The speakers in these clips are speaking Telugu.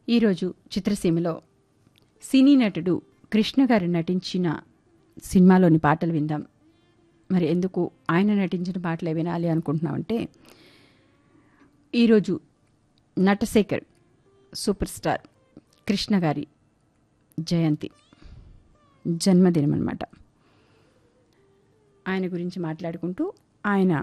ఈరోజు చిత్రసీమలో సినీ నటుడు కృష్ణ గారు నటించిన సినిమాలోని పాటలు విందాం మరి ఎందుకు ఆయన నటించిన పాటలే వినాలి అనుకుంటున్నామంటే ఈరోజు నటశేఖర్ సూపర్ స్టార్ కృష్ణ గారి జయంతి జన్మదినం అన్నమాట ఆయన గురించి మాట్లాడుకుంటూ ఆయన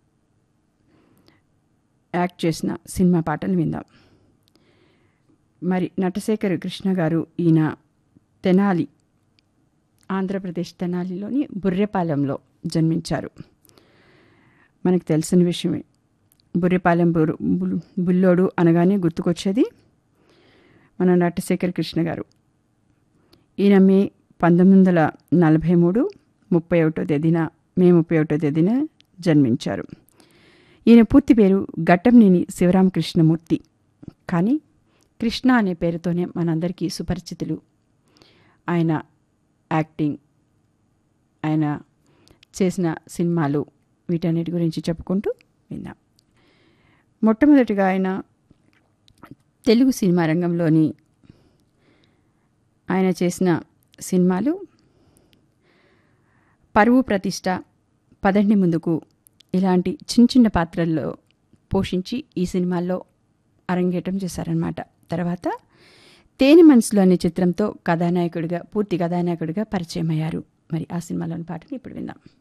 యాక్ట్ చేసిన సినిమా పాటలు విందాం మరి నటశేఖర్ కృష్ణ గారు ఈయన తెనాలి ఆంధ్రప్రదేశ్ తెనాలిలోని బుర్రెపాలెంలో జన్మించారు మనకు తెలిసిన విషయమే బుర్రెపాలెం బురు బుల్- బుల్లోడు అనగానే గుర్తుకొచ్చేది మన నటశేఖర్ కృష్ణ గారు ఈయన మే పంతొమ్మిది వందల నలభై మూడు ముప్పై ఒకటో తేదీన మే ముప్పై ఒకటో తేదీన జన్మించారు ఈయన పూర్తి పేరు ఘట్టంనేని శివరామకృష్ణమూర్తి కానీ కృష్ణ అనే పేరుతోనే మనందరికీ సుపరిచితులు ఆయన యాక్టింగ్ ఆయన చేసిన సినిమాలు వీటన్నిటి గురించి చెప్పుకుంటూ విందాం మొట్టమొదటిగా ఆయన తెలుగు సినిమా రంగంలోని ఆయన చేసిన సినిమాలు పరువు ప్రతిష్ట పదండి ముందుకు ఇలాంటి చిన్న చిన్న పాత్రల్లో పోషించి ఈ సినిమాల్లో అరంగేటం చేశారనమాట తర్వాత తేనె మనసులో అనే చిత్రంతో కథానాయకుడిగా పూర్తి కథానాయకుడిగా పరిచయం అయ్యారు మరి ఆ సినిమాలోని పాటని ఇప్పుడు విందాం